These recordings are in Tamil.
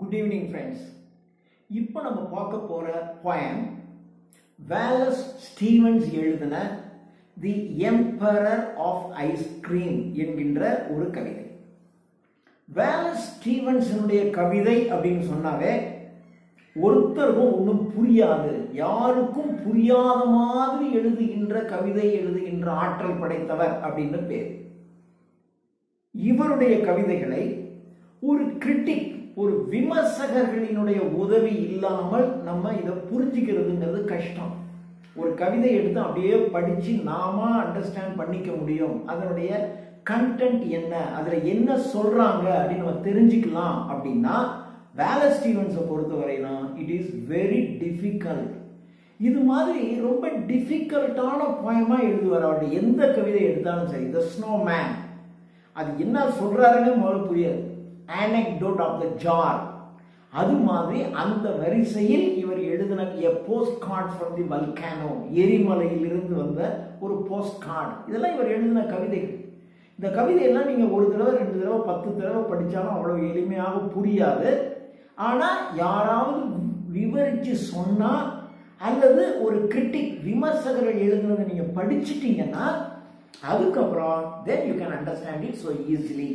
குட் ஈவினிங் ஃப்ரெண்ட்ஸ் இப்போ நம்ம பார்க்க போற poem வேலஸ் ஸ்டீவன்ஸ் எழுதின தி எம்பரர் ஆஃப் ஐஸ்கிரீம் என்கின்ற ஒரு கவிதை வேலஸ் ஸ்டீவன்ஸனுடைய கவிதை அப்படின்னு சொன்னாவே ஒருத்தருக்கும் ஒன்றும் புரியாது யாருக்கும் புரியாத மாதிரி எழுதுகின்ற கவிதை எழுதுகின்ற ஆற்றல் படைத்தவர் அப்படின்னு பேர் இவருடைய கவிதைகளை ஒரு கிரிட்டிக் ஒரு விமர்சகர்களினுடைய உதவி இல்லாமல் நம்ம இதை புரிஞ்சுக்கிறதுங்கிறது கஷ்டம் ஒரு கவிதை எடுத்து அப்படியே படிச்சு நாம அண்டர்ஸ்டாண்ட் பண்ணிக்க முடியும் அதனுடைய கண்டென்ட் என்ன அதுல என்ன சொல்றாங்க அப்படின்னு நம்ம தெரிஞ்சுக்கலாம் அப்படின்னா வேல ஸ்டீவன்ஸை பொறுத்தவரையிலும் இட் இஸ் வெரி டிஃபிகல்ட் இது மாதிரி ரொம்ப டிஃபிகல்ட்டான போயமா எழுதுவார் அவருடைய எந்த கவிதை எடுத்தாலும் சரி த ஸ்னோ மேன் அது என்ன சொல்றாருன்னு முதல்ல புரியாது anecdote ஆஃப் த ஜார் அது மாதிரி அந்த வரிசையில் இவர் எழுதின a post card from the volcano எரிமலையிலிருந்து வந்த ஒரு போஸ்ட் கார்டு இதெல்லாம் இவர் எழுதின கவிதைகள் இந்த கவிதையெல்லாம் நீங்கள் ஒரு தடவை ரெண்டு தடவை பத்து தடவை படித்தாலும் அவ்வளோ எளிமையாக புரியாது ஆனால் யாராவது விவரித்து சொன்னால் அல்லது ஒரு கிரிட்டிக் விமர்சகர்கள் எழுதுனதை நீங்கள் படிச்சிட்டீங்கன்னா அதுக்கப்புறம் then you can understand it so easily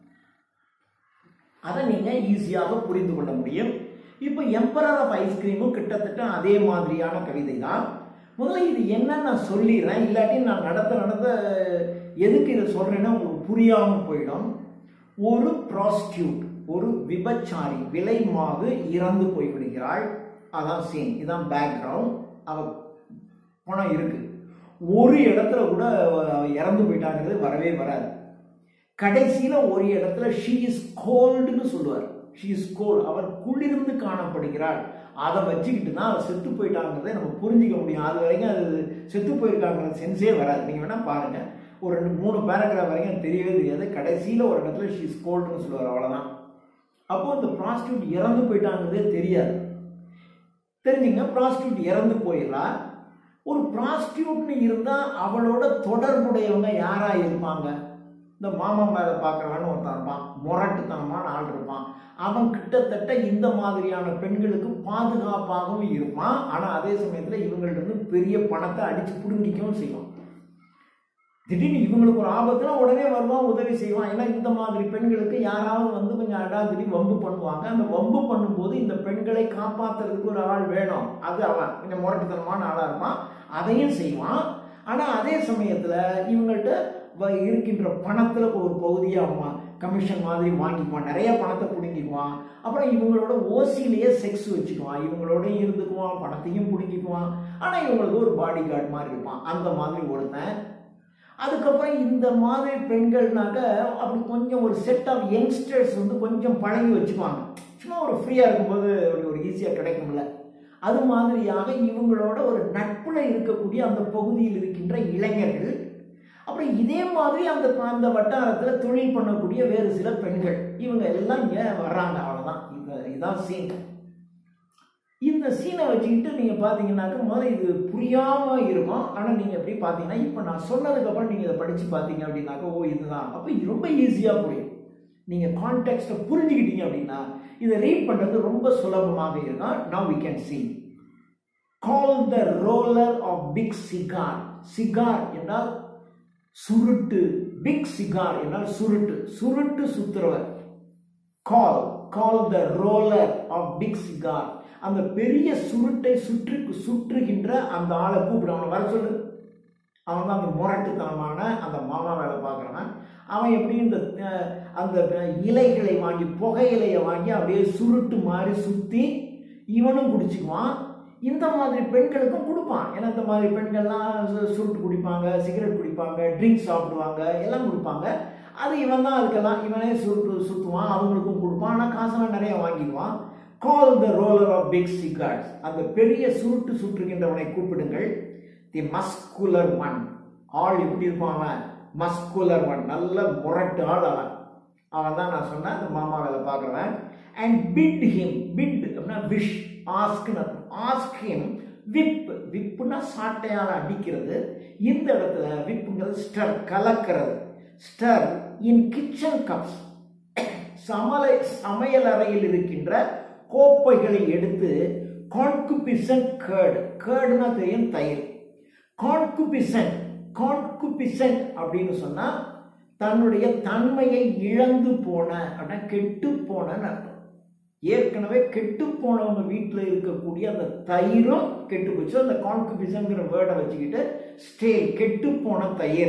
அதை நீங்கள் ஈஸியாக புரிந்து கொள்ள முடியும் இப்போ எம்பரர் ஆஃப் ஐஸ்கிரீமும் கிட்டத்தட்ட அதே மாதிரியான கவிதை தான் முதல்ல இது என்னன்னு நான் சொல்லிடுறேன் இல்லாட்டி நான் நடத்த நடத்த எதுக்கு இதை சொல்கிறேன்னா உங்களுக்கு புரியாமல் போயிடும் ஒரு ப்ராஸ்டியூட் ஒரு விபச்சாரி விலை மாவு இறந்து போய்விடுகிறாள் அதான் சீன் இதான் பேக்ரவுண்ட் அவ பணம் இருக்கு ஒரு இடத்துல கூட அவ இறந்து போயிட்டாங்கிறது வரவே வராது கடைசியில ஒரு இடத்துல ஷீ இஸ் கோல்டுன்னு சொல்லுவார் ஷீ இஸ் கோல்டு அவர் குளிர்ந்து காணப்படுகிறாள் அதை வச்சுக்கிட்டு தான் அவர் செத்து போயிட்டாங்கிறத நம்ம புரிஞ்சிக்க முடியும் அது வரைக்கும் அது செத்து போயிருக்காங்கிற சென்ஸே வராது நீங்க வேணா பாருங்க ஒரு ரெண்டு மூணு பேராகிராஃப் வரைக்கும் தெரியவே தெரியாது கடைசியில ஒரு இடத்துல ஷீ இஸ் கோல்டுன்னு சொல்லுவார் அவ்வளவுதான் அப்போ இந்த ப்ராஸ்டியூட் இறந்து போயிட்டாங்கிறதே தெரியாது தெரிஞ்சுங்க ப்ராஸ்டியூட் இறந்து போயிடலாம் ஒரு ப்ராஸ்டியூட்னு இருந்தால் அவளோட தொடர்புடையவங்க யாரா இருப்பாங்க இந்த மாமா மேலே பார்க்குறவன்னு ஒருத்தன் இருப்பான் முரட்டுத்தனமான ஆள் இருப்பான் அவன் கிட்டத்தட்ட இந்த மாதிரியான பெண்களுக்கு பாதுகாப்பாகவும் இருப்பான் ஆனால் அதே சமயத்தில் இவங்கள்ட்ட இருந்து பெரிய பணத்தை அடித்து பிடுங்கிக்கவும் செய்வான் திடீர்னு இவங்களுக்கு ஒரு ஆபத்துனா உடனே வருவான் உதவி செய்வான் ஏன்னா இந்த மாதிரி பெண்களுக்கு யாராவது வந்து கொஞ்சம் அடாதிரி வம்பு பண்ணுவாங்க அந்த வம்பு பண்ணும்போது இந்த பெண்களை காப்பாத்துறதுக்கு ஒரு ஆள் வேணும் அது அவன் கொஞ்சம் முரட்டுத்தனமான ஆளாக இருப்பான் அதையும் செய்வான் ஆனால் அதே சமயத்தில் இவங்கள்ட்ட வ- இருக்கின்ற பணத்தில் ஒரு பகுதியை அவன் கமிஷன் மாதிரி வாங்கிக்குவான் நிறைய பணத்தை பிடுங்கிக்குவான் அப்புறம் இவங்களோட ஓசியிலேயே செக்ஸ் வச்சுக்குவான் இவங்களோடயும் இருந்துக்குவான் பணத்தையும் பிடுங்கிக்குவான் ஆனால் இவங்களுக்கு ஒரு பாடி கார்டு மாதிரி இருப்பான் அந்த மாதிரி ஒருத்தன் அதுக்கப்புறம் இந்த மாதிரி பெண்கள்னாக்க அப்படி கொஞ்சம் ஒரு செட் ஆஃப் யங்ஸ்டர்ஸ் வந்து கொஞ்சம் பழகி வச்சுக்குவாங்க சும்மா ஒரு ஃப்ரீயாக இருக்கும்போது ஒரு ஒரு ஈஸியாக கிடைக்கும்ல அது மாதிரியாக இவங்களோட ஒரு நட்புல இருக்கக்கூடிய அந்த பகுதியில் இருக்கின்ற இளைஞர்கள் அப்புறம் இதே மாதிரி அந்த அந்த வட்டாரத்தில் தொழில் பண்ணக்கூடிய வேறு சில பெண்கள் இவங்க எல்லாம் இங்கே வர்றாங்க அவ்வளோதான் இந்த இதான் சீன் இந்த சீனை வச்சுக்கிட்டு நீங்கள் பார்த்தீங்கன்னாக்க முதல்ல இது புரியாமல் இருக்கும் ஆனால் நீங்கள் எப்படி பார்த்தீங்கன்னா இப்போ நான் சொன்னதுக்கப்புறம் நீங்கள் இதை படித்து பார்த்தீங்க அப்படின்னாக்க ஓ இதுதான் அப்போ இது ரொம்ப ஈஸியாக புரியும் நீங்கள் கான்டெக்ட்டை புரிஞ்சுக்கிட்டீங்க அப்படின்னா இதை ரீட் பண்ணுறது ரொம்ப சுலபமாக இருக்கும் now we can see call the roller of big cigar cigar என்றால் சுருட்டு பிக் சிகார் என்றால் சுருட்டு சுருட்டு சுத்துறவர் call call the roller of big cigar அந்த பெரிய சுருட்டை சுற்று சுற்றுகின்ற அந்த ஆளை கூப்பிடு அவனை வர சொல்லு அவன் தான் அந்த முரட்டுத்தனமான அந்த மாமா வேலை பார்க்குறவன் அவன் எப்படி இந்த அஹ், அந்த இலைகளை வாங்கி புகையிலையை வாங்கி அப்படியே சுருட்டு மாதிரி சுற்றி இவனும் குடிச்சுக்குவான் இந்த மாதிரி பெண்களுக்கும் கொடுப்பான் ஏன்னா இந்த மாதிரி பெண்கள்லாம் சு- சுருட்டு குடிப்பாங்க சிகரெட் குடிப்பாங்க ட்ரிங்க்ஸ் சாப்பிடுவாங்க எல்லாம் கொடுப்பாங்க அது இவன் தான் அதுக்கெல்லாம் இவனே சுருட்டு சுற்றுவான் அவங்களுக்கும் கொடுப்பான் ஆனால் காசெல்லாம் நிறைய வாங்கிக்குவான் call the roller of big cigars அந்த பெரிய சுருட்டு சுற்றுகின்றவனை கூப்பிடுங்கள் தி மஸ்குலர் ஒன் ஆள் எப்படி இருப்பான் அவன் மஸ்குலர் ஒன் நல்ல முரட்டு ஆள் அவன் அவன் தான் நான் சொன்னேன் அந்த மாமா வேலை பார்க்குறவன் அண்ட் பிட் ஹிம் பிட் அப்படின்னா விஷ் ஆஸ்க்னு ஆஸ்க் ஹிம் விப் விப்புனா சாட்டையால் அடிக்கிறது இந்த இடத்துல விப்புங்கிறது ஸ்டர் கலக்கிறது ஸ்டர் இன் கிச்சன் கப்ஸ் சமலை சமையல் அறையில் இருக்கின்ற கோப்பைகளை எடுத்து கான்குபிசன்ட் கேர்டு கேர்டுனா தெரியும் தயிர் கான்குபிசன்ட் கான்குபிசன்ட் அப்படின்னு சொன்னா தன்னுடைய தன்மையை இழந்து போன அப்படின்னா கெட்டு போனன்னு அர்த்தம் ஏற்கனவே கெட்டு போனவங்க வீட்டில் இருக்கக்கூடிய அந்த தயிரும் கெட்டு போச்சு அந்த கான்குபிசன்ங்கிற வேர்டை வச்சுக்கிட்டு ஸ்டேல் கெட்டு போன தயிர்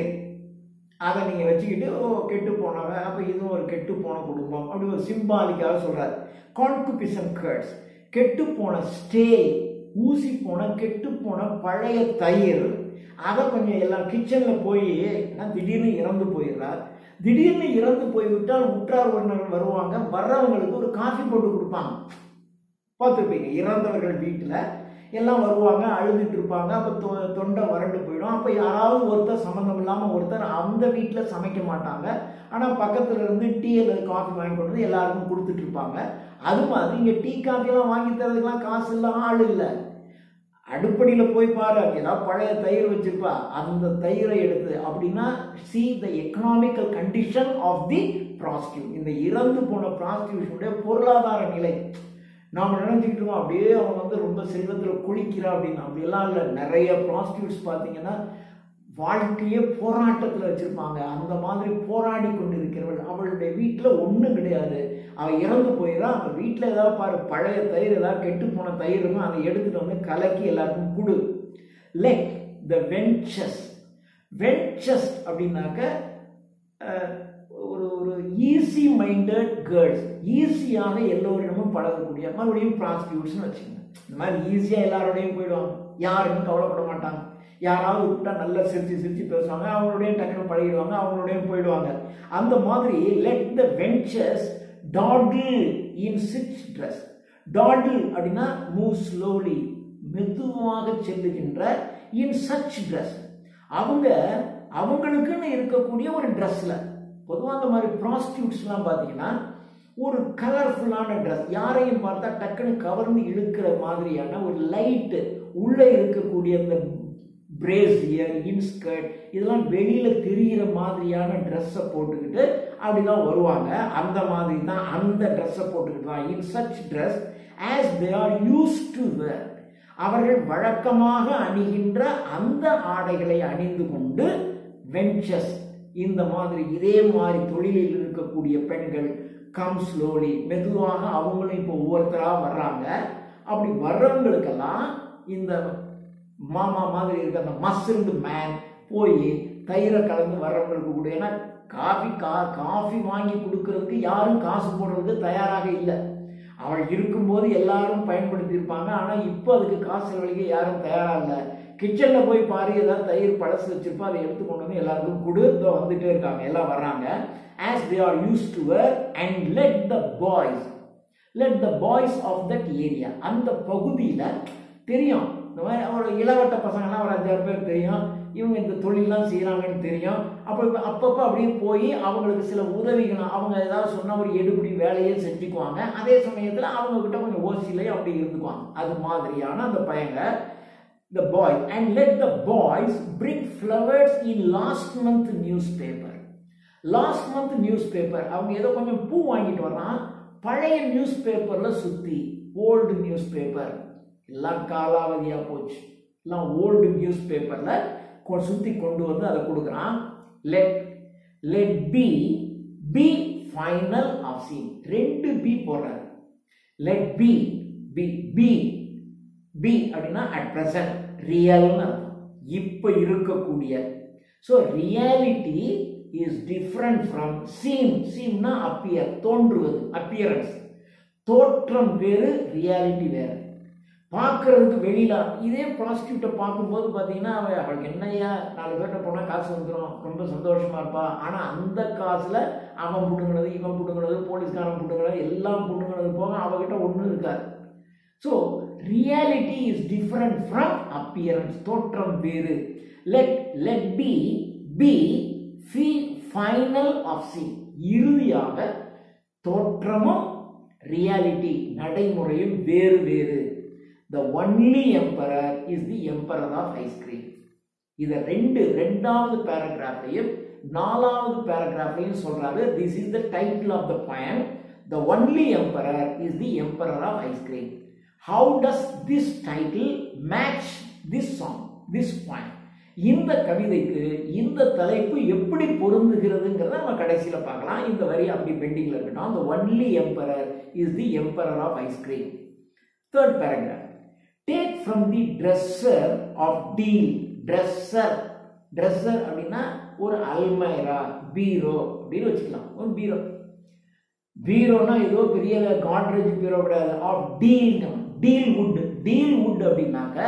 அதை நீங்கள் வச்சுக்கிட்டு ஓ கெட்டு போனவங்க அப்போ இதுவும் ஒரு கெட்டு போன குடும்பம் அப்படி ஒரு சிம்பாலிக்காக சொல்கிறார் கான்குபிசன் கேர்ட்ஸ் கெட்டு போன ஸ்டேல் ஊசி போன கெட்டு போன பழைய தயிர் அதை கொஞ்சம் எல்லாம் கிச்சனில் போய் நான் திடீர்னு இறந்து போயிடுறார் திடீர்னு இறந்து போய்விட்டால் உற்றார் உறவினர்கள் வருவாங்க வர்றவங்களுக்கு ஒரு காஃபி போட்டு கொடுப்பாங்க பார்த்துருப்பீங்க இறந்தவர்கள் வீட்டில் எல்லாம் வருவாங்க அழுதுட்டு இருப்பாங்க அப்போ தொ தொண்டை வறண்டு போயிடும் அப்போ யாராவது ஒருத்தர் சம்மந்தம் இல்லாமல் ஒருத்தர் அந்த வீட்டில் சமைக்க மாட்டாங்க ஆனால் பக்கத்தில் இருந்து டீ அல்லது காஃபி வாங்கி கொண்டு வந்து எல்லாருக்கும் கொடுத்துட்டு இருப்பாங்க அது மாதிரி இங்கே டீ காஃபிலாம் வாங்கி தரதுக்கெல்லாம் காசு இல்லை ஆள் இல்லை அடுப்படியில் போய் பாரு அங்க ஏதாவது பழைய தயிர் வச்சிருப்பா அந்த தயிரை எடுத்து அப்படின்னா see the economical condition of the prostitute இந்த இறந்து போன ப்ராஸ்டியூஷனுடைய பொருளாதார நிலை நாம் நினைச்சிக்கிட்டு இருக்கோம் அப்படியே அவன் வந்து ரொம்ப செல்வத்தில் குளிக்கிறா அப்படின்னு அப்படியெல்லாம் இல்லை நிறைய ப்ராஸ்டியூட்ஸ் பார்த்தீங்கன்னா வாழ்க்கையே போராட்டத்தில் வச்சிருப்பாங்க அந்த மாதிரி போராடி கொண்டு இருக்கிறவள் அவளுடைய வீட்டில் ஒன்றும் கிடையாது அவள் இறந்து போயிடா அந்த வீட்டில் ஏதாவது பாரு பழைய தயிர் ஏதாவது கெட்டு போன தயிர் இருக்கும் அதை எடுத்துட்டு வந்து கலக்கி எல்லாருக்கும் கொடு லெட் த வென்ச்சஸ் வென்ச்சஸ் அப்படின்னாக்க அஹ், ஒரு ஒரு ஈஸி மைண்டட் கேர்ள்ஸ் ஈஸியாக எல்லோரிடமும் பழகக்கூடிய மறுபடியும் ப்ராஸ்டியூட்ஸ்னு வச்சுக்கோங்க இந்த மாதிரி ஈஸியாக எல்லாரோடையும் போயிடுவாங்க யாருமே கவலைப்பட மாட்டாங்க யாராவது விட்டா நல்லா சிரிச்சு சிரிச்சு பேசுவாங்க அவங்களோடையும் டக்குனு பழகிடுவாங்க அவங்களோடையும் போயிடுவாங்க அந்த மாதிரி let the wenches dawdle in such dress dawdle அப்படின்னா மூவ் ஸ்லோலி மெதுவாக செல்லுகின்ற இன் சச் ட்ரெஸ் அவங்க அவங்களுக்குன்னு இருக்கக்கூடிய ஒரு ட்ரெஸ்ஸில் பொதுவாக அந்த மாதிரி ப்ராஸ்டியூட்ஸ்லாம் பார்த்தீங்கன்னா ஒரு கலர்ஃபுல்லான ட்ரெஸ் யாரையும் பார்த்தா டக்குன்னு கவர்ந்து இழுக்கிற மாதிரியான ஒரு லைட்டு உள்ளே இருக்கக்கூடிய அந்த பிரேசியர் இன்ஸ்கர்ட் இதெல்லாம் வெளியில் தெரிகிற மாதிரியான ட்ரெஸ்ஸை போட்டுக்கிட்டு அப்படிதான் வருவாங்க அந்த மாதிரி தான் அந்த ட்ரெஸ்ஸை போட்டுக்கிட்டு தான் in such dress as they are used to wear அவர்கள் வழக்கமாக அணிகின்ற அந்த ஆடைகளை அணிந்து கொண்டு வென்ச்சஸ் இந்த மாதிரி இதே மாதிரி தொழிலில் இருக்கக்கூடிய பெண்கள் கம் ஸ்லோலி மெதுவாக அவங்களும் இப்போ ஒவ்வொருத்தராக வர்றாங்க அப்படி வர்றவங்களுக்கெல்லாம் இந்த மாமா மாதிரி இருக்க அந்த மசில்டு மேன் போய் தயிரை கலந்து வர்றவங்களுக்கு கூட ஏன்னா காஃபி கா காஃபி வாங்கி கொடுக்கறதுக்கு யாரும் காசு போடுறதுக்கு தயாராக இல்லை அவள் இருக்கும்போது எல்லாரும் பயன்படுத்தியிருப்பாங்க ஆனால் இப்போ அதுக்கு காசு செலவழிக்க யாரும் தயாராக இல்லை கிச்சனில் போய் பாரு ஏதாவது தயிர் பழசு வச்சிருப்பா அதை எடுத்து கொண்டு வந்து எல்லாருக்கும் கொடு இதோ வந்துட்டே இருக்காங்க எல்லாம் வர்றாங்க as they are used to wear and let the boys let the boys of that area அந்த பகுதியில் தெரியும் இந்த மாதிரி ஒரு இளவட்ட பசங்கள்லாம் ஒரு அஞ்சாறு பேர் தெரியும் இவங்க இந்த தொழிலெலாம் செய்கிறாங்கன்னு தெரியும் அப்போ இப்போ அப்பப்போ அப்படியே போய் அவங்களுக்கு சில உதவிகள் அவங்க ஏதாவது சொன்னால் ஒரு எடுபடி வேலையை செஞ்சுக்குவாங்க அதே சமயத்தில் அவங்கக்கிட்ட கொஞ்சம் ஓசிலையும் அப்படி இருந்துக்குவாங்க அது மாதிரியான அந்த பையங்க the boy and let the boys bring flowers in last month newspaper last month news paper அவங்க ஏதோ கொஞ்சம் பூ வாங்கிட்டு வர்றான் பழைய நியூஸ் பேப்பரில் சுற்றி ஓல்டு நியூஸ் பேப்பர் எல்லாம் காலாவதியாக போச்சு எல்லாம் ஓல்டு நியூஸ் பேப்பரில் சுற்றி கொண்டு வந்து அதை கொடுக்குறான் let let be be final of seem ரெண்டு பி போடுறாரு let be be be be அப்படின்னா அட் ப்ரெசன்ட் ரியல்னு அர்த்தம் இப்போ இருக்கக்கூடிய so reality is different from seem சீம்னா அப்பியர் தோன்றுவது அப்பியரன்ஸ் தோற்றம் வேறு ரியாலிட்டி வேறு பார்க்கறதுக்கு வெளியில இதே ப்ராஸ்டியூட்டை பார்க்கும்போது பார்த்தீங்கன்னா அவ அவளுக்கு என்னையா நாலு பேர்கிட்ட போனால் காசு வந்துடும் ரொம்ப சந்தோஷமா இருப்பா ஆனால் அந்த காசில் அவன் புடுங்கினது இவன் புடுங்கினது போலீஸ்காரன் புடுங்கினது எல்லாம் புடுங்கினது போக அவகிட்ட ஒன்றும் இருக்காது so reality is different from appearance தோற்றம் வேறு லெட் லெட் பி பி ஃபி ஃபைனல் ஆஃப் சி இறுதியாக தோற்றமும் ரியாலிட்டி நடைமுறையும் வேறு வேறு the only emperor is the emperor of ice cream இதை ரெண்டு ரெண்டாவது பேராகிராஃபையும் நாலாவது பேராகிராஃபையும் சொல்றாரு this is the title of the பயன் the only emperor is the emperor of ice cream how does this title match this song this point இந்த கவிதைக்கு இந்த தலைப்பு எப்படி பொருந்துகிறதுங்கிறத நம்ம கடைசியில் பார்க்கலாம் இந்த வரி அப்படி பெண்டிங்கில் இருக்கட்டும் the only emperor is the emperor of ice cream third paragraph take from the dresser of deal dresser dresser அப்படின்னா ஒரு அல்மைரா பீரோ அப்படின்னு வச்சுக்கலாம் ஒரு பீரோ பீரோனா ஏதோ பெரிய காட்ரேஜ் பீரோ கிடையாது of deal deal wood deal wood அப்படின்னாக்க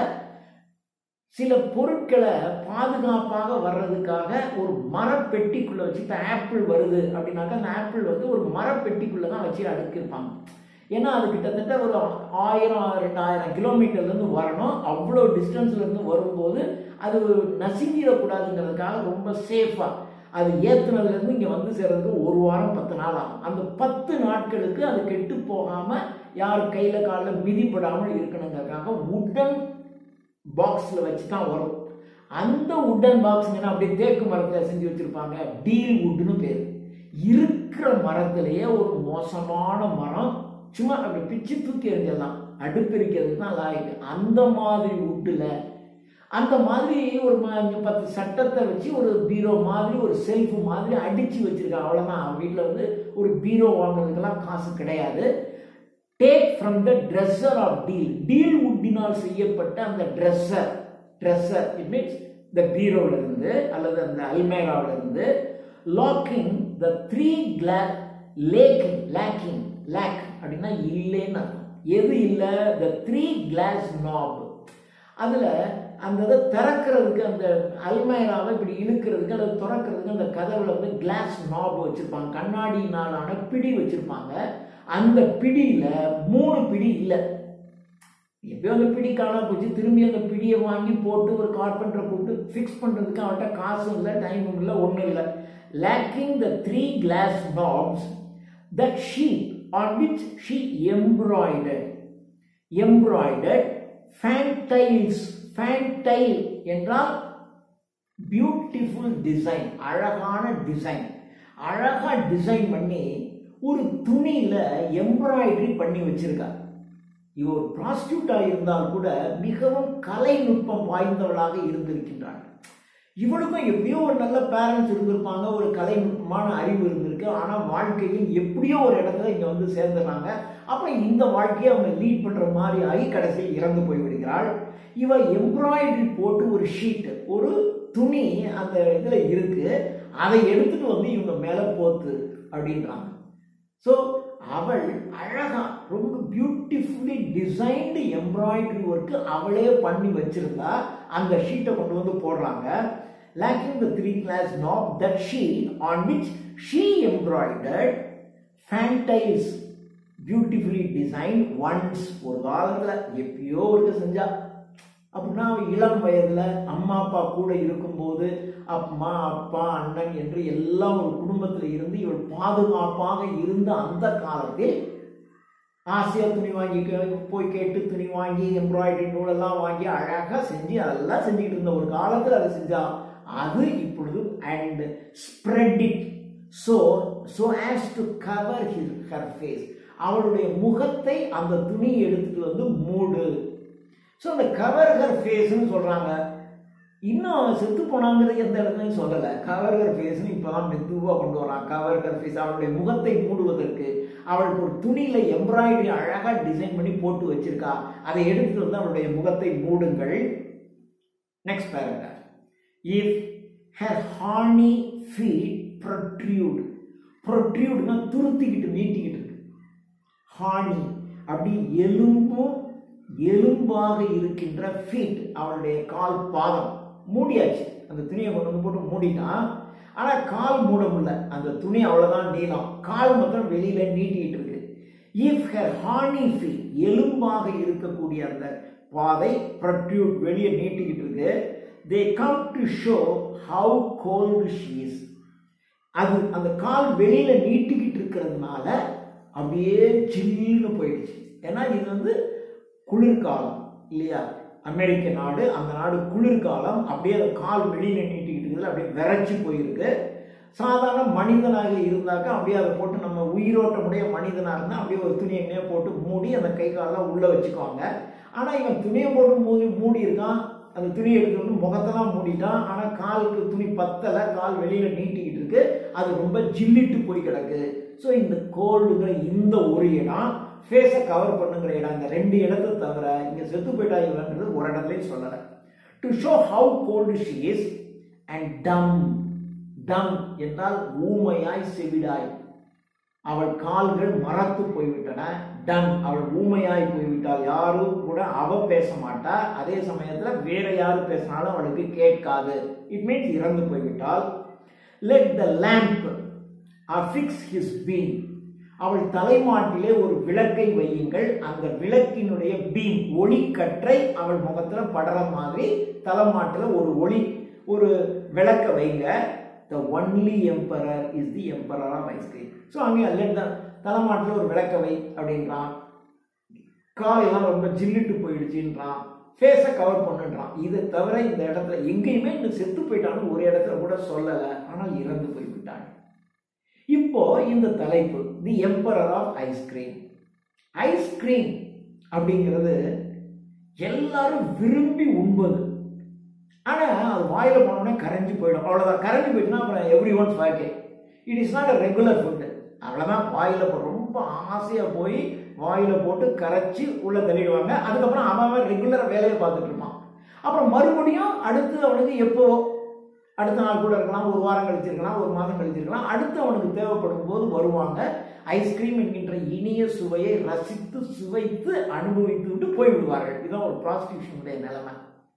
சில பொருட்களை பாதுகாப்பாக வர்றதுக்காக ஒரு மரப்பெட்டிக்குள்ள வச்சு இப்போ ஆப்பிள் வருது அப்படின்னாக்கா அந்த ஆப்பிள் வந்து ஒரு மரப்பெட்டிக்குள்ள தான் வச்சு அடுக்கிருப்பாங்க ஏன்னா அது கிட்டத்தட்ட ஒரு ஆயிரம் ரெண்டாயிரம் கிலோமீட்டர்லேருந்து வரணும் அவ்வளோ டிஸ்டன்ஸ்லேருந்து வரும்போது அது நசுங்கிடக்கூடாதுங்கிறதுக்காக ரொம்ப சேஃபாக அது ஏற்றுனதுலேருந்து இங்கே வந்து சேர்றதுக்கு ஒரு வாரம் பத்து நாள் ஆகும் அந்த பத்து நாட்களுக்கு அது கெட்டு போகாமல் யார் கையில் காலில் மிதிப்படாமல் இருக்கணுங்கிறதுக்காக உடன் பாக்ஸில் வச்சு தான் வரும் அந்த உட்டன் பாக்ஸுங்கன்னா அப்படியே தேக்கு மரத்தில் செஞ்சு வச்சுருப்பாங்க டீல் வுட்னு பேர் இருக்கிற மரத்திலேயே ஒரு மோசமான மரம் சும்மா அப்படி பிச்சு தூக்கி எறிஞ்சிடலாம் அடுப்பெரிக்கிறதுக்கு தான் லாய்க்கு அந்த மாதிரி வுட்டில் அந்த மாதிரி ஒரு ம- பத்து சட்டத்தை வச்சு ஒரு பீரோ மாதிரி ஒரு செல்ஃப் மாதிரி அடித்து வச்சிருக்காங்க அவ்வளோதான் வீட்டில் வந்து ஒரு பீரோ வாங்குறதுக்கெல்லாம் காசு கிடையாது take from the dresser of deal deal வுட்டினால் செய்யப்பட்ட அந்த dresser dresser it means the பீரோல இருந்து அல்லது அந்த அல்மேராவில இருந்து லாக்கிங் த த்ரீ கிளா லேக்கிங் லேக்கிங் லேக் அப்படின்னா இல்லைன்னு அர்த்தம் எது இல்லை த த்ரீ கிளாஸ் நாப் அதில் அந்த இதை திறக்கிறதுக்கு அந்த அல்மைராவை இப்படி இழுக்கிறதுக்கு அல்லது திறக்கிறதுக்கு அந்த கதவுல வந்து கிளாஸ் நாப் வச்சுருப்பாங்க கண்ணாடியினாலான பிடி வச்சுருப்பாங்க அந்த பிடியில் மூணு பிடி இல்லை எப்பயோ அந்த பிடி காணாம போச்சு திரும்பி அந்த பிடியை வாங்கி போட்டு ஒரு கார்பெண்டரை கூப்பிட்டு ஃபிக்ஸ் பண்ணுறதுக்கு அவன்கிட்ட காசும் இல்லை டைமும் இல்லை ஒன்றும் இல்லை lacking the three glass knobs that sheet on which she embroidered embroidered fantails fantail என்றால் பியூட்டிஃபுல் டிசைன் அழகான டிசைன் அழகா டிசைன் பண்ணி ஒரு துணியில எம்ப்ராய்டரி பண்ணி வச்சிருக்கா இவ ஒரு ப்ராஸ்டியூட்டாக இருந்தால் கூட மிகவும் கலைநுட்பம் வாய்ந்தவளாக இருந்திருக்கின்றாள் இவளுக்கும் எப்படியோ ஒரு நல்ல பேரண்ட்ஸ் இருந்திருப்பாங்க ஒரு கலைநுட்பமான அறிவு இருந்திருக்கு ஆனால் வாழ்க்கையில் எப்படியோ ஒரு இடத்துல இங்கே வந்து சேர்ந்துடுறாங்க அப்புறம் இந்த வாழ்க்கையை அவங்க லீட் பண்ணுற மாதிரி ஆகி கடைசியில் இறந்து போய் விடுகிறாள் இவ எம்ப்ராய்டரி போட்டு ஒரு ஷீட் ஒரு துணி அந்த இதில் இருக்கு அதை எடுத்துட்டு வந்து இவங்க மேலே போத்து அப்படின்றாங்க ஸோ அவள் அழகா ரொம்ப பியூட்டிஃபுல்லி டிசைன்டு எம்ப்ராய்டரி ஒர்க்கு அவளே பண்ணி வச்சிருந்தா அந்த ஷீட்டை கொண்டு வந்து போடுறாங்க lacking the three glass knob that sheet on which she embroidered fantails beautifully design once ஒரு காலத்தில் எப்பயோ ஒருக்க செஞ்சா அப்படின்னா அவ இளம் வயதுல அம்மா அப்பா கூட இருக்கும்போது அம்மா அப்பா அண்ணன் என்று எல்லாம் ஒரு குடும்பத்தில் இருந்து இவள் பாதுகாப்பாக இருந்த அந்த காலத்தில் ஆசையா துணி வாங்கி கே- போய் கேட்டு துணி வாங்கி எம்ப்ராய்டரி நூலெல்லாம் வாங்கி அழகாக செஞ்சு அதெல்லாம் செஞ்சுக்கிட்டு இருந்த ஒரு காலத்தில் அதை செஞ்சா அது இப்பொழுது and spread it so so as to cover his her face அவளுடைய முகத்தை அந்த துணியை எடுத்துட்டு வந்து மூடு ஸோ அந்த கவர் ஹர் ஃபேஸ்னு சொல்கிறாங்க இன்னும் செத்து போனாங்கிறது எந்த இடத்துலையும் சொல்லலை கவர் ஹர் ஃபேஸ்னு இப்போ தான் மெதுவாக கொண்டு வரான் கவர் ஹர் ஃபேஸ் அவளுடைய முகத்தை மூடுவதற்கு அவளுக்கு ஒரு துணியில் எம்ப்ராய்டரி அழகாக டிசைன் பண்ணி போட்டு வச்சிருக்கா அதை எடுத்துட்டு வந்து அவளுடைய முகத்தை மூடுங்கள் next paragraph if her horny feet protrude ப்ரொட்ரியூட்னா துருத்திக்கிட்டு நீட்டிக்கிட்டு இருக்கு ஹானி அப்படி எலும்பும் எலும்பாக இருக்கின்ற ஃபீட் அவளுடைய கால் பாதம் மூடியாச்சு அந்த துணியை கொண்டு வந்து போட்டு மூடிட்டான் ஆனால் கால் மூட முடியல அந்த துணி அவ்வளோதான் நீளம் கால் மாத்திரம் வெளியில நீட்டிக்கிட்டு இருக்கு இஃப் ஹர் ஹானி ஃபீட் எலும்பாக இருக்கக்கூடிய அந்த பாதை ப்ரட்யூட் வெளியே நீட்டிக்கிட்டு இருக்கு they come to show how cold she's அது அந்த கால் வெளியில நீட்டிக்கிட்டு இருக்கிறதுனால அப்படியே சில்லுன்னு போயிடுச்சு ஏன்னா இது வந்து குளிர்காலம் இல்லையா அமெரிக்க நாடு அந்த நாடு குளிர்காலம் அப்படியே அந்த கால் வெளியில நீட்டிக்கிட்டு இருக்குது அப்படியே விரைச்சி போயிருக்கு சாதாரண மனிதனாக இருந்தாக்கா அப்படியே அதை போட்டு நம்ம உயிரோட்டமுடைய மனிதனாக இருந்தால் அப்படியே ஒரு துணியை எங்கேயோ போட்டு மூடி அந்த கை காலெல்லாம் உள்ளே வச்சுக்குவாங்க ஆனால் இவன் துணியை போட்டு மூடி மூடி இருக்கான் அந்த துணி எடுத்து வந்து முகத்தெல்லாம் மூடிட்டான் ஆனால் காலுக்கு துணி பத்தலை கால் வெளியில் நீட்டிக்கிட்டு இருக்கு அது ரொம்ப ஜில்லிட்டு போய் கிடக்கு ஸோ இந்த கோல்டுங்கிற இந்த ஒரு இடம் ஃபேஸை கவர் பண்ணுங்கிற இடம் இந்த ரெண்டு இடத்தை தவிர இங்கே செத்து போயிட்டா இவன்றது ஒரு இடத்துலையும் சொல்லலை to show how cold she is and dumb dumb என்றால் ஊமையாய் செவிடாய் அவள் கால்கள் மரத்து போய்விட்டன டன் அவள் ஊமையாய் போய்விட்டாள் யாரும் கூட அவ பேச மாட்டா அதே சமயத்துல வேற யாரு பேசினாலும் அவளுக்கு கேட்காது இட் மீன்ஸ் இறந்து போய்விட்டால் let the lamp affix his beam அவள் தலைமாட்டிலே ஒரு விளக்கை வையுங்கள் அந்த விளக்கினுடைய பீம் ஒளிக்கற்றை அவள் முகத்துல படற மாதிரி தலைமாட்டில் ஒரு ஒளி ஒரு விளக்க வைங்க the only emperor is the emperor of ice cream so அங்கே லெட் த தலைமாட்டில் ஒரு விளக்க வை அப்படின்றான் காலெல்லாம் ரொம்ப ஜில்லிட்டு போயிடுச்சுன்றான் ஃபேஸை கவர் பண்ணுன்றான் இதை தவிர இந்த இடத்துல எங்கேயுமே இந்த செத்து போயிட்டான்னு ஒரு இடத்துல கூட சொல்லலை ஆனால் இறந்து போய்விட்டான் இப்போ இந்த தலைப்பு the emperor of ice cream ice cream அப்படிங்கிறது எல்லாரும் விரும்பி உண்பது ஆனால் அது வாயில் போனோடனே கரைஞ்சி போயிடும் அவ்வளோதான் கரைஞ்சி போயிடுச்சுன்னா அப்புறம் எவ்ரி ஒன்ஸ் வாக்கே it is not a regular food அவ்வளோதான் வாயில் போ- ரொம்ப ஆசையாக போய் வாயில் போட்டு கரைச்சி உள்ளே தள்ளிடுவாங்க அதுக்கப்புறம் அவன் அவன் ரெகுலராக வேலையை பார்த்துட்டு இருப்பான் அப்புறம் மறுபடியும் அடுத்து அவனுக்கு எப்போ அடுத்த நாள் கூட இருக்கலாம் ஒரு வாரம் கழிச்சு இருக்கலாம் ஒரு மாதம் கழிச்சு இருக்கலாம் அடுத்து அவனுக்கு தேவைப்படும் போது வருவாங்க ஐஸ்கிரீம் என்கின்ற இனிய சுவையை ரசித்து சுவைத்து அனுபவித்து விட்டு போய் விடுவார்கள் இதுதான் ஒரு ப்ராஸ்டியூஷனுடைய நிலைமை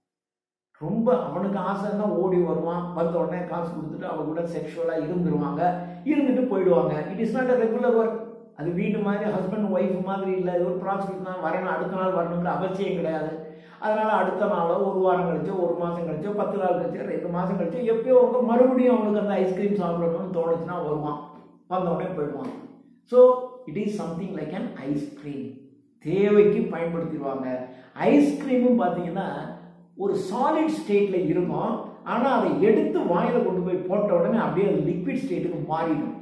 ரொம்ப அவனுக்கு ஆசை தான் ஓடி வருவான் வந்த உடனே காசு கொடுத்துட்டு அவ கூட செக்ஷுவலாக இருந்துருவாங்க இருந்துட்டு போயிடுவாங்க it is not a regular work அது வீடு மாதிரி ஹஸ்பண்ட் ஒய்ஃப் மாதிரி இல்லை இது ஒரு ப்ராஸ்டியூட் தான் வரணும் அடுத்த நாள் வரணுங்கிற அவசியம் கிடையாது அதனால அடுத்த நாளோ ஒரு வாரம் கழிச்சோ ஒரு மாதம் கழிச்சோ பத்து நாள் கழிச்சோ ரெண்டு மாதம் கழிச்சோ எப்பயோ அவங்க மறுபடியும் அவனுக்கு அந்த ஐஸ்கிரீம் சாப்பிடணும்னு தோணுச்சுன்னா வருவான் வந்த உடனே போயிடுவான் so it is something like an ice cream தேவைக்கு பயன்படுத்திடுவாங்க ஐஸ்கிரீமும் பார்த்தீங்கன்னா ஒரு சாலிட் ஸ்டேட்டில் இருக்கும் ஆனால் அதை எடுத்து வாயில் கொண்டு போய் போட்ட உடனே அப்படியே அது லிக்விட் ஸ்டேட்டுக்கு மாறிடும்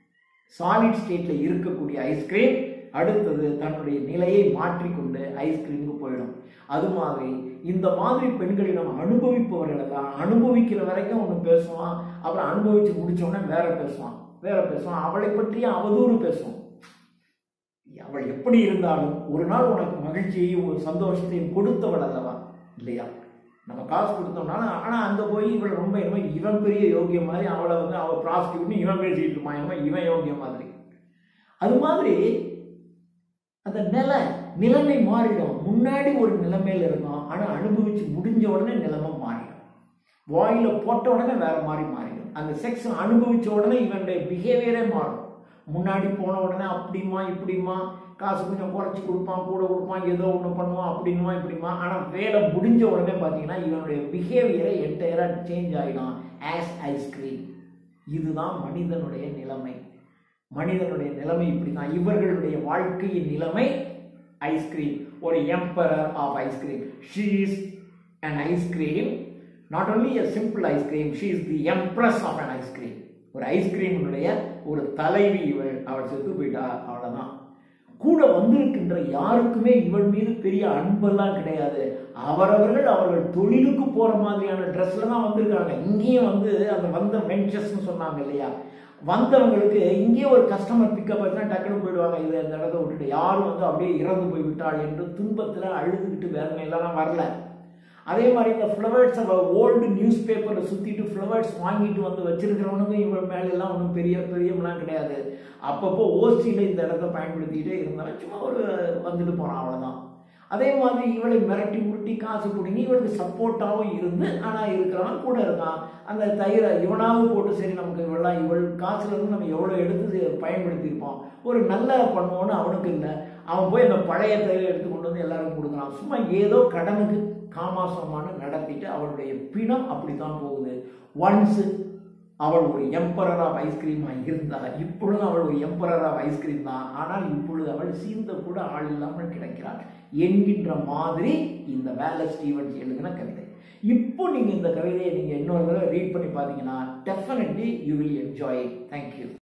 சாலிட் ஸ்டேட்டில் இருக்கக்கூடிய ஐஸ்கிரீம் அடுத்தது தன்னுடைய நிலையை மாற்றிக்கொண்டு ஐஸ்கிரீமுக்கு போயிடும் அது மாதிரி இந்த மாதிரி பெண்களிடம் அனுபவிப்பவர்கள் தான் அனுபவிக்கிற வரைக்கும் ஒன்று பேசுவான் அப்புறம் அனுபவிச்சு முடிச்ச உடனே வேற பேசுவான் வேற பேசுவான் அவளை பற்றிய அவதூறு பேசுவான் அவள் எப்படி இருந்தாலும் ஒரு நாள் உனக்கு மகிழ்ச்சியையும் ஒரு சந்தோஷத்தையும் கொடுத்தவள் அல்லவா இல்லையா நம்ம காசு கொடுத்தோம்னால ஆனால் அங்கே போய் இவள் ரொம்ப என்னமோ இவன் பெரிய யோகியம் மாதிரி அவளை வந்து அவள் ப்ராஸ்டியூட்னு இவன் பேசிட்டு இருப்பான் என்னமோ இவன் யோகியம் மாதிரி அது மாதிரி அந்த நிலை நிலைமை மாறிடும் முன்னாடி ஒரு நிலைமையில இருக்கும் ஆனால் அனுபவிச்சு முடிஞ்ச உடனே நிலைமை மாறிடும் வாயில போட்ட உடனே வேற மாதிரி மாறிடும் அந்த செக்ஸ் அனுபவிச்ச உடனே இவனுடைய பிஹேவியரே மாறும் முன்னாடி போன உடனே அப்படிமா இப்படிமா காசு கொஞ்சம் குறைச்சி கொடுப்பான் கூட கொடுப்பான் ஏதோ ஒன்று பண்ணுவான் அப்படின்மா இப்படிமா ஆனால் வேலை முடிஞ்ச உடனே பார்த்தீங்கன்னா இவனுடைய பிஹேவியரை என்டையராக சேஞ்ச் ஆகிடும் ஆஸ் ஐஸ்கிரீம் இதுதான் மனிதனுடைய நிலைமை மனிதனுடைய நிலைமை இப்படி தான் இவர்களுடைய வாழ்க்கையின் நிலைமை ஐஸ்கிரீம் ஒரு emperor of ice cream she is an ice cream not only a simple ice cream she is the empress of an ice cream ஒரு ஐஸ்கிரீமுடைய ஒரு தலைவி இவள் அவள் செத்து போயிட்டா அவ்வளோதான் கூட வந்திருக்கின்ற யாருக்குமே இவள் மீது பெரிய அன்பெல்லாம் கிடையாது அவரவர்கள் அவர்கள் தொழிலுக்கு போற மாதிரியான ட்ரெஸ்ல தான் வந்திருக்காங்க இங்கேயும் வந்து அந்த வந்த வெஞ்சஸ்ன்னு சொன்னாங்க இல்லையா வந்தவங்களுக்கு இங்கேயே ஒரு கஸ்டமர் பிக்கப் ஆச்சுன்னா டக்குனு போயிடுவாங்க இது இந்த இடத்த விட்டுட்டு யாரும் வந்து அப்படியே இறந்து போய் விட்டாள் என்று துன்பத்தில் அழுதுகிட்டு வேதனையெல்லாம் வரல அதே மாதிரி இந்த ஃப்ளவர்ஸ் ஓல்டு நியூஸ் பேப்பரில் சுற்றிட்டு ஃப்ளவர்ஸ் வாங்கிட்டு வந்து வச்சிருக்கிறவனுக்கும் இவன் மேலெல்லாம் ஒன்றும் பெரிய பெரியமெல்லாம் கிடையாது அப்பப்போ ஓசியில் இந்த இடத்த பயன்படுத்திக்கிட்டே இருந்தாலும் சும்மா ஒரு வந்துட்டு போகிறான் அவ்வளோதான் அதே மாதிரி இவளை மிரட்டி உருட்டி காசு பிடிங்கி இவளுக்கு சப்போர்ட்டாகவும் இருந்து ஆனால் இருக்கிறவன் கூட இருக்கான் அந்த தயிரை இவனாவது போட்டு சரி நமக்கு இவெல்லாம் இவள் காசுல இருந்து நம்ம எவ்வளோ எடுத்து பயன்படுத்தியிருப்போம் ஒரு நல்ல பண்ணுவோன்னு அவனுக்கு இல்லை அவன் போய் அந்த பழைய தயிரை எடுத்து கொண்டு வந்து எல்லாருக்கும் கொடுக்குறான் சும்மா ஏதோ கடனுக்கு காமாசமான நடத்திட்டு அவளுடைய பிணம் அப்படித்தான் போகுது ஒன்ஸ் அவள் ஒரு எம்பரர் ஆஃப் ஐஸ்கிரீமாக இருந்தாள் இப்பொழுது அவள் ஒரு எம்பரர் ஆஃப் ஐஸ்கிரீம் தான் ஆனால் இப்பொழுது அவள் சீந்த கூட ஆள் இல்லாமல் கிடைக்கிறாள் என்கின்ற மாதிரி இந்த வேலை ஸ்டீவன்ஸ் எழுதின கவிதை இப்போ நீங்கள் இந்த கவிதையை நீங்கள் இன்னொரு தடவை ரீட் பண்ணி பார்த்தீங்கன்னா definitely you will enjoy thank you